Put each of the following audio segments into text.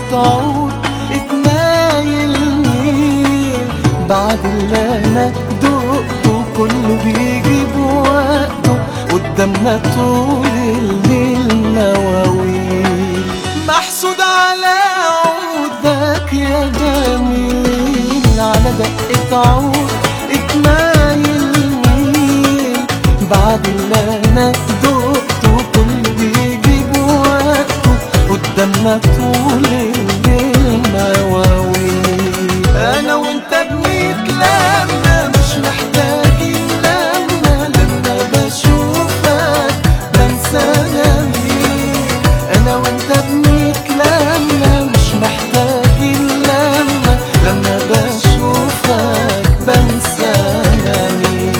عود اتنايل مين بعد اللي انا دقته كله بيجي بوقته قدامنا طول الليل مواويل محسود على عودك يا جميل على دقة عود اتنايل مين بعد اللي انا دقته كله بيجي بوقته قدامنا طول الليل مواويل انا وانت بنتلمى مش محتاجين لما لما بشوفك بنسى مين انا وانت بنتلمى مش محتاجين لما لما بشوفك بنسى مين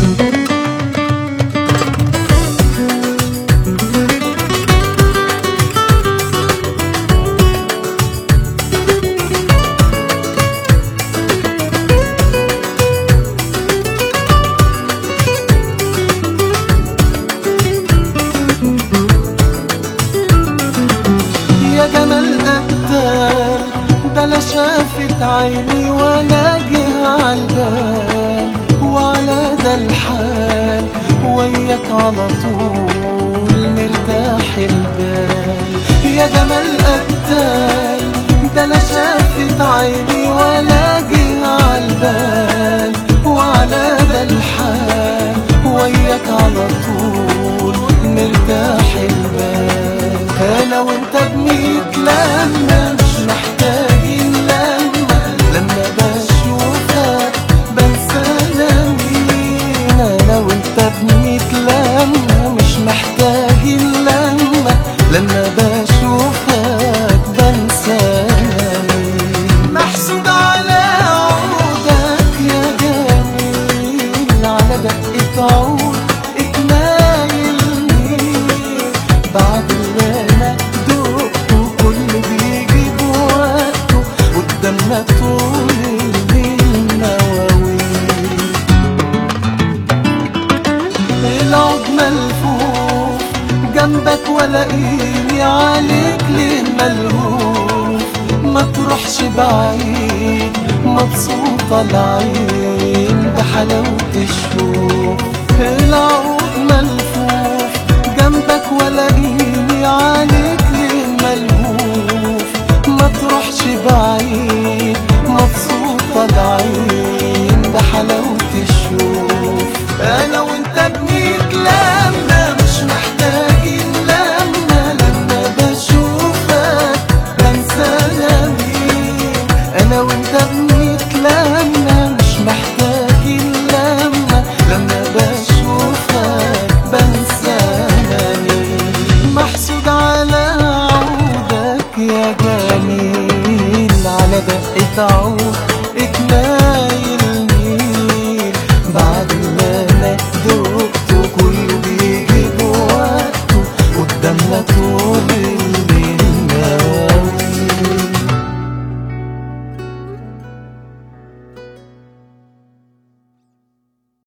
يا جمال قدام ده لا شافت عيني ولا جه عالبال وعلى ده الحال وياك على طول مرتاح البال يا جمال قدام ده لا شافت عيني ولا جه عالبال وعلى ده الحال وياك على طول مرتاح البال انا وانت بنتلمى مش محتاجين لما لما بشوفك بنسى انا مين انا وانت بنتلمى مش محتاجين لما لما بشوفك بنسى انا مين محسود على عودك يا جميل على دقة عود اتنايل مين بعد اللي انا دقته كله بيجي بوقته قدامنا طول الليل مواويل العود ملفوف جنبك ولاقيني عليك ليه ملهوف ما تروحش بعيد مبسوطة العين بحلاوة الشوف العود ملفوف جنبك ولاقيني عليك ليه ملهوف ما تروحش بعيد